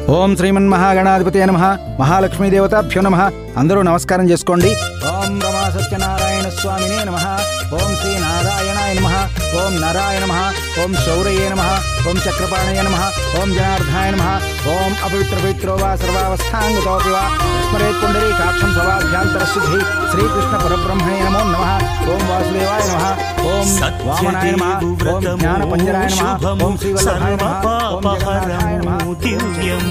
ఓం శ్రీమన్మహాగణాధిపతి నమ మహాలక్ష్మీ దేవతాభ్యో నమ అందరూ నమస్కారం చేసుకోండి ఓం రమా సత్యనారాయణ స్వామినే నమ ఓం శ్రీ నారాయణాయ నమ ఓం నారాయణ నమ ఓం శౌరయే నమ ఓం చక్రపాణయ నమ ఓం జనార్దనాయ నమ ఓం అపవిత్ర పవిత్రో వా సర్వావస్థాంగతోపి వా స్మరేత్ పుండరీ కాక్షం సవాభ్యాంతరశుద్ధి శ్రీకృష్ణ పరబ్రహ్మణే నమో నమ ఓం వాసుదేవాయ నమ ఓం వామనాయ నమ ఓం జ్ఞానపంజరాయ నమ ఓం శ్రీవల్లభాయ నమ ఓం జగన్నాథాయ నమ సర్వపాపహరము దివ్యము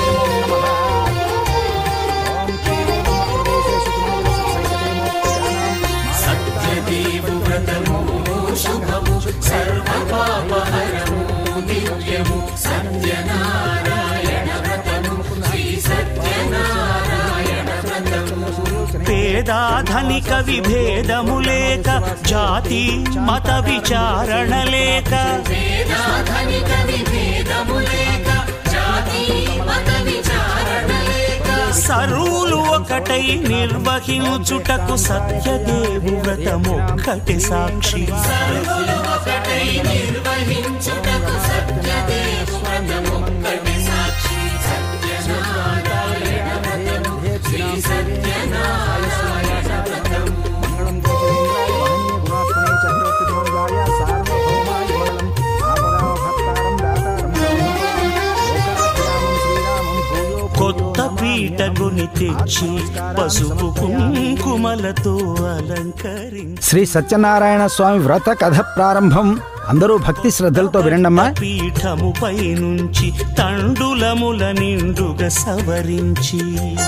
సత్యదేవు వ్రతము శుభము సర్వపాపహరము దివ్యము సత్యనారాయణ వ్రతము శ్రీ సత్యనారాయణ వ్రతము పేదాధనిక విభేదము లేక జాతి మత విచారణ లేక వేదాధనిక విభేదము లేక జాతి మత విచారణ లేక సరువులు ఒకటై నిర్వహించుటకు సత్యదేవు వ్రతమొక్కటి సాక్షి సర్వులు ఒకటై నిర్వహించుటకు సత్యదేవు వ్రతమొక్కటి సాక్షి సత్యనారాయణ వ్రతము శ్రీ సత్యనారాయణ వ్రతము మంగళం కోశలేంద్రాయ మహనీయ గుణాత్మనే చక్రవర్తి ధ్వజాయ సార్వభౌమాయ మంగళం ఆపదావ భక్తారం దాతారం లోకాభిరామం శ్రీరామం భూయో కొత్త పీటగుని తెచ్చి పసుపు కుంకుమలతో అలంకరించి శ్రీ సత్యనారాయణ స్వామి వ్రత కథ ప్రారంభం అందరూ భక్తి శ్రద్ధలతో వినండమ్మా పీఠముపై నుంచి తండులముల నిండుగా సవరించి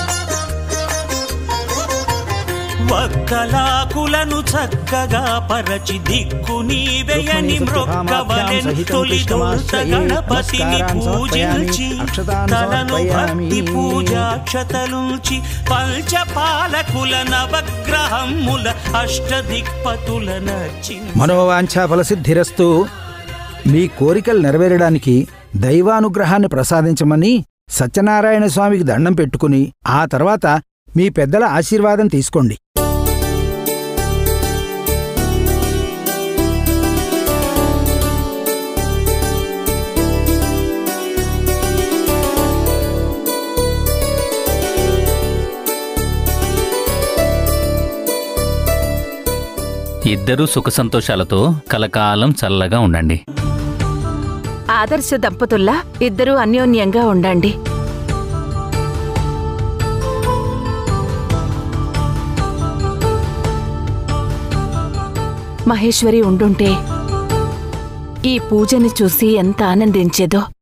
వక్కలాకులను చక్కగా పరచి దిక్కు నీవెయని మ్రొక్కవలెను తొలి దోష గణపతిని పూజించి తనను భక్తి పూజాక్షతలుంచి పంచపాలకుల నవగ్రహముల అష్టదిక్పతుల నర్చించి మనోవాంఛా ఫలసిద్ధిరస్తు మీ కోరికలు నెరవేరడానికి దైవానుగ్రహాన్ని ప్రసాదించమని సత్యనారాయణ స్వామికి దండం పెట్టుకుని ఆ తర్వాత మీ పెద్దల ఆశీర్వాదం తీసుకోండి ఇద్దరూ సుఖ సంతోషాలతో కలకాలం చల్లగా ఉండండి ఆదర్శ దంపతుల్లా ఇద్దరూ అన్యోన్యంగా ఉండండి మహేశ్వరి ఉండుంటే ఈ పూజని చూసి ఎంత ఆనందించేదో